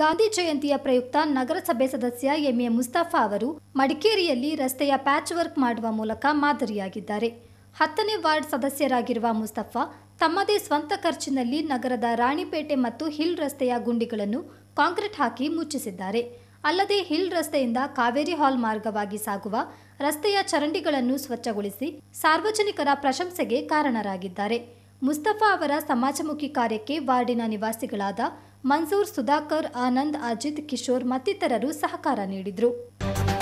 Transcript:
ಗಾಂಧಿ ಜಯಂತಿಯ ಪ್ರಯುಕ್ತ ನಗರಸಭೆ ಸದಸ್ಯ ಎಂಎ ಮುಸ್ತಫಾ ಅವರು ಮಡಿಕೇರಿಯಲ್ಲಿ ರಸ್ತೆಯ ಪ್ಯಾಚ್ ವರ್ಕ್ ಮಾಡುವ ಮೂಲಕ ಮಾದರಿಯಾಗಿದ್ದಾರೆ ಹತ್ತನೇ ವಾರ್ಡ್ ಸದಸ್ಯರಾಗಿರುವ ಮುಸ್ತಫಾ ತಮ್ಮದೇ ಸ್ವಂತ ಖರ್ಚಿನಲ್ಲಿ ನಗರದ ರಾಣಿಪೇಟೆ ಮತ್ತು ಹಿಲ್ ರಸ್ತೆಯ ಗುಂಡಿಗಳನ್ನು ಕಾಂಕ್ರೀಟ್ ಹಾಕಿ ಮುಚ್ಚಿಸಿದ್ದಾರೆ ಅಲ್ಲದೆ ಹಿಲ್ ರಸ್ತೆಯಿಂದ ಕಾವೇರಿ ಹಾಲ್ ಮಾರ್ಗವಾಗಿ ಸಾಗುವ ರಸ್ತೆಯ ಚರಂಡಿಗಳನ್ನು ಸ್ವಚ್ಛಗೊಳಿಸಿ ಸಾರ್ವಜನಿಕರ ಪ್ರಶಂಸೆಗೆ ಕಾರಣರಾಗಿದ್ದಾರೆ ಮುಸ್ತಫಾ ಅವರ ಸಮಾಜಮುಖಿ ಕಾರ್ಯಕ್ಕೆ ವಾರ್ಡಿನ ನಿವಾಸಿಗಳಾದ ಮನ್ಸೂರ್ ಸುಧಾಕರ್ ಆನಂದ್ ಅಜಿತ್ ಕಿಶೋರ್ ಮತ್ತಿತರರು ಸಹಕಾರ ನೀಡಿದರು